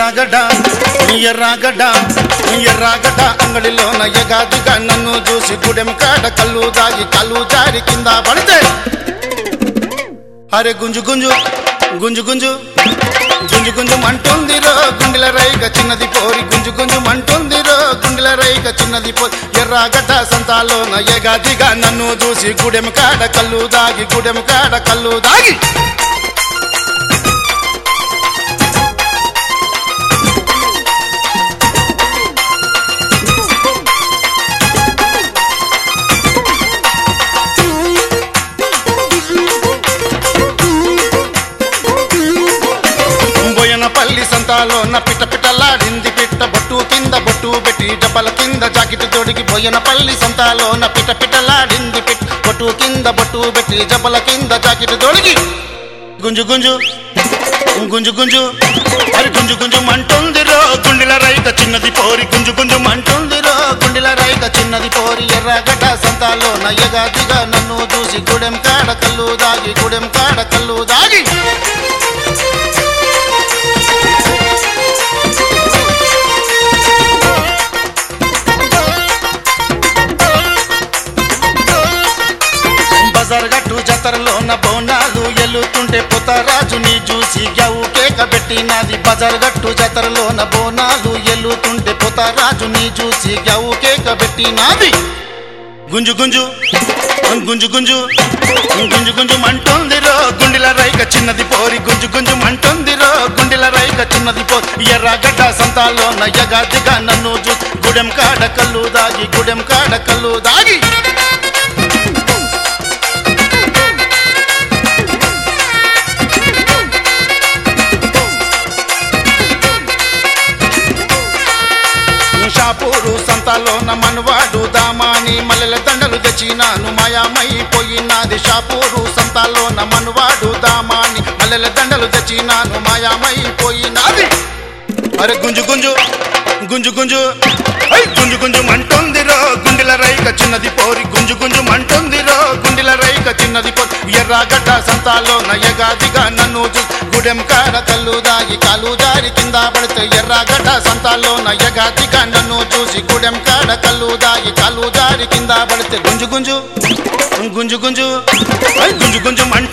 ఎర్రాగడ్డ ఎర్రాగడ్డ ఎర్రాగడ్డ అంగడిలో నయ్యగాదిగా నన్ను చూసి గుడెం కాడ కళ్ళు దాగి కళ్ళు జారి కింద పడితే అరే గుంజు గుంజు గుంజు గుంజు గుంజు గుంజు మంటుందిరో గుండెల రైక చిన్నది పోరి గుంజు గుంజు మంటుందిరో గుండెల రైక చిన్నది పోరి ఎర్రాగడ్డ సంతాలో నయ్యగాదిగా నన్ను చూసి గుడెం కాడ కళ్ళు దాగి గుడెం కాడ కళ్ళు దాగి బోయనపల్లి సంతాలో నా పిట్ట పిట్టలాడింది పిట్ట బొట్టు కింద బొట్టు పెట్టి డబ్బల కింద జాకెట్ తొడిగి బోయనపల్లి సంతాలో నా పిట్ట పిట్టలాడింది పిట్ట బొట్టు కింద బొట్టు పెట్టి జబ్బల కింద జాకెట్ తొడిగి గుంజు గుంజు గుంజు గుంజు మరి గుంజు గుంజు మంటుందిరో గుండెల రైక చిన్నది పోరి గుంజు గుంజు మంటుందిరో గుండెల రైక చిన్నది పోరి ఎర్రగడ్డ సంతాలో నయ్యగాదిగా నన్ను చూసి గుడెం కాడ కళ్ళు దాగి గుడెం కాడ కళ్ళు దాగి బజార్ గట్టు జాతరలోన బోనాలు ఎల్లుతుంటే పుతరాజుని చూసి గవు కేక పెట్టినది బజార్ గట్టు జాతరలోన బోనాలు ఎల్లుతుంటే పుతరాజుని చూసి గవు కేక పెట్టినది గుంజు గుంజు గుంజు గుంజు గుంజు గుంజు మంటుందిరో గుండెల రైక చిన్నది పోరి గుంజు గుంజు మంటుందిరో గుండెల రైక చిన్నది పోరి ఎర్రగడ్డ సంతాలో నయ్యగాదిగా నన్ను చూసి గుడెం కాడ కళ్ళు దాగి గుడెం కాడ కళ్ళు దాగి షాపూరు సంతలోన మనవాడు దామాని మల్లెల దండలు తెచ్చినాను మాయామైపోయినాది షాపూరు సంతలోన మనవాడు దామాని మల్లెల దండలు తెచ్చినాను మాయామైపోయినాది అరే గుంజు గుంజు గుంజు గుంజు ఐ గుంజు గుంజు మంటుందిరో గుండెల రైక చిన్నది పోరి గుంజు గుంజు మంటుందిరో గుండెల రైక చిన్నది పోరి ఎర్రగడ్డ సంతాలో నయ్యగాదిగా నన్ను చూసి గుడెం కాడ కళ్ళు దాగి కాలు జారి కింద పడితే ఎర్రగడ్డ సంతాలో నయ్యగాదిగా నన్ను చూసి గుడెం కాడ కళ్ళు దాగి కాలు జారి కింద పడితే గుంజు గుంజు గుంజు గుంజు ఐ గుంజు గుంజు మంట